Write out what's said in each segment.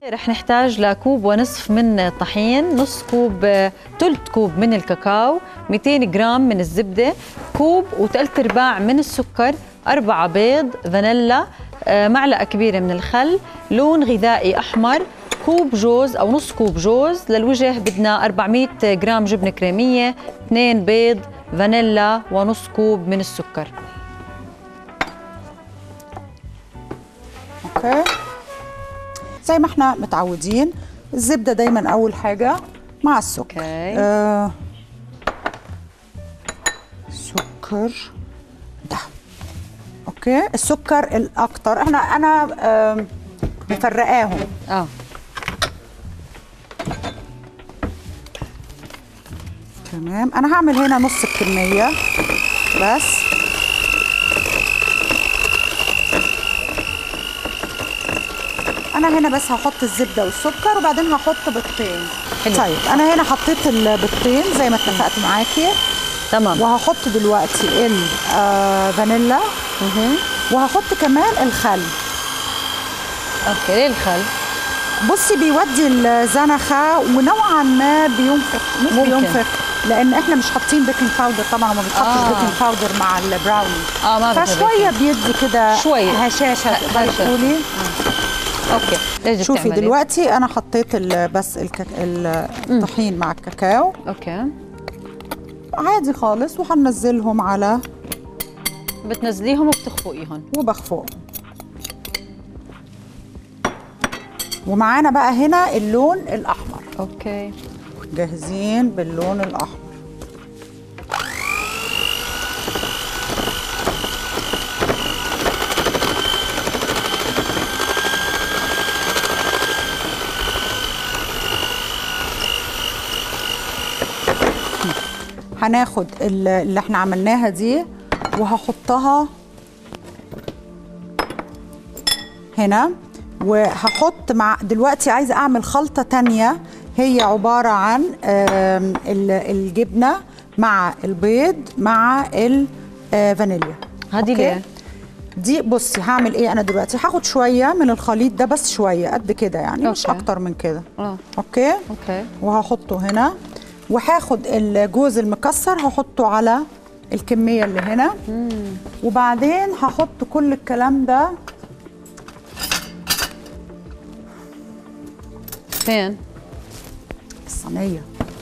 رح نحتاج لكوب ونصف من الطحين نص كوب ثلث كوب من الكاكاو 200 جرام من الزبدة كوب وثلاث ارباع من السكر أربعة بيض فانيلا آه، معلقة كبيرة من الخل لون غذائي أحمر كوب جوز أو نص كوب جوز للوجه بدنا 400 جرام جبنة كريمية اثنين بيض فانيلا ونص كوب من السكر اوكي زي ما احنا متعودين الزبده دايما اول حاجه مع السكر اوكي آه سكر ده اوكي السكر الاكتر احنا انا آه مفرقاهم اه تمام انا هعمل هنا نص الكميه بس انا هنا بس هحط الزبده والسكر وبعدين هحط بيضتين حلو. طيب انا هنا حطيت البيضتين زي ما اتفقت معاكي تمام وهحط دلوقتي الفانيلا وهحط كمان الخل اوكي ليه الخل بصي بيودي الزنخه ونوعا ما بينفخ مش ممكن. بينفخ لان احنا مش حاطين بيكنج باودر طبعا وما بنحطش آه. بيكنج باودر مع البراوني اه ما بدنا فشويه بيكنج. بيدي كده شوية. هشاشه تقدري هشاشة. تقولي اوكي ليش شوفي بتعملي؟ دلوقتي انا حطيت ال- بس الكك... الطحين مع الكاكاو اوكي عادي خالص وهنزلهم على بتنزليهم وبتخفقيهم وبخفقهم ومعانا بقى هنا اللون الاحمر اوكي جاهزين باللون الاحمر هناخد ال- اللي احنا عملناها دي وهحطها هنا وهحط مع دلوقتي عايزه اعمل خلطه تانية هي عباره عن آم، ال- الجبنه مع البيض مع الفانيليا هذه أوكي؟ ليه؟ دي بصي هعمل ايه انا دلوقتي هاخد شويه من الخليط ده بس شويه قد كده يعني مش أوكي. اكتر من كده اه اوكي اوكي وهحطه هنا وهاخد الجوز المكسر هحطه على الكميه اللي هنا وبعدين هحط كل الكلام ده فين؟ في الصينيه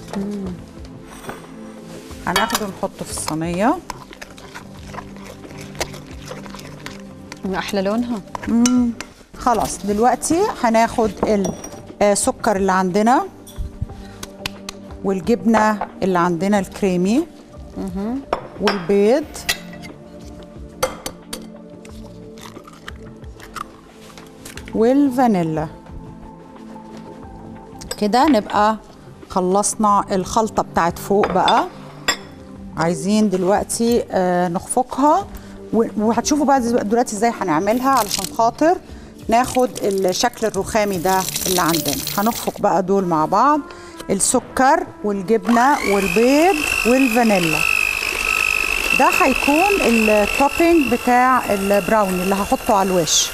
هناخده ونحطه في الصينيه احلى لونها خلاص دلوقتي هناخد السكر اللي عندنا والجبنه اللي عندنا الكريمي والبيض والفانيلا كده نبقى خلصنا الخلطه بتاعت فوق بقى عايزين دلوقتي آه، نخفقها و- وهتشوفوا بقى دلوقتي ازاي هنعملها علشان خاطر ناخد الشكل الرخامي ده اللي عندنا هنخفق بقى دول مع بعض السكر والجبنه والبيض والفانيلا ده هيكون التوبينج بتاع البراوني اللي هحطه على الوش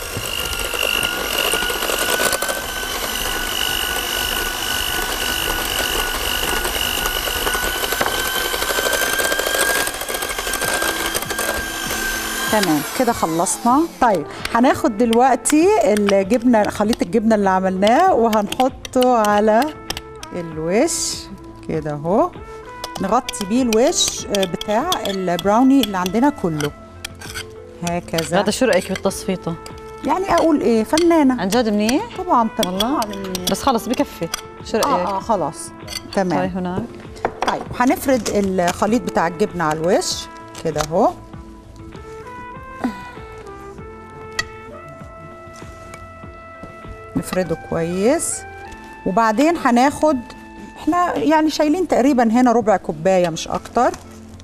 تمام كده خلصنا طيب هناخد دلوقتي الجبنه خليط الجبنه اللي عملناه وهنحطه على الوش كده اهو نغطي بيه الوش آه، بتاع البراوني اللي عندنا كله هكذا هذا شو رايك بالتصفيطه؟ يعني اقول ايه فنانه عن جد منيح؟ طبعا والله؟ طبعا منيح. بس خلص بكفي شو رايك؟ اه اه خلاص طيب تمام هناك طيب هنفرد الخليط بتاع الجبنه على الوش كده اهو نفرده كويس وبعدين هناخد احنا يعني شايلين تقريبا هنا ربع كوبايه مش اكتر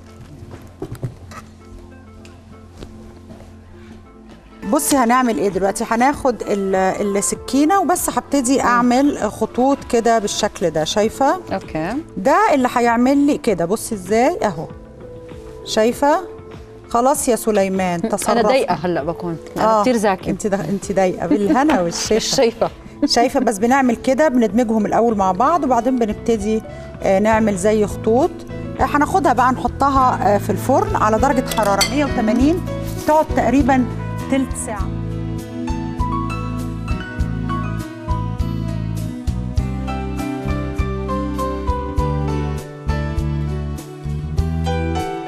بصي هنعمل ايه دلوقتي هناخد ال- السكينه وبس هبتدي اعمل خطوط كده بالشكل ده شايفه اوكي ده اللي هيعمل لي كده بصي ازاي اهو شايفه خلاص يا سليمان تصرف انا ضايقه هلا بكون انا كثير ذكي انت ده انت ضايقه بالهنا والشفا مش شايفه شايفه بس بنعمل كده بندمجهم الاول مع بعض وبعدين بنبتدي آه، نعمل زي خطوط آه، هناخدها بقى نحطها آه، في الفرن على درجه حراره 180 تقعد تقريبا تلت ساعه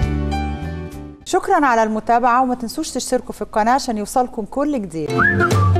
شكرا على المتابعه وما تنسوش تشتركوا في القناه عشان يوصلكم كل جديد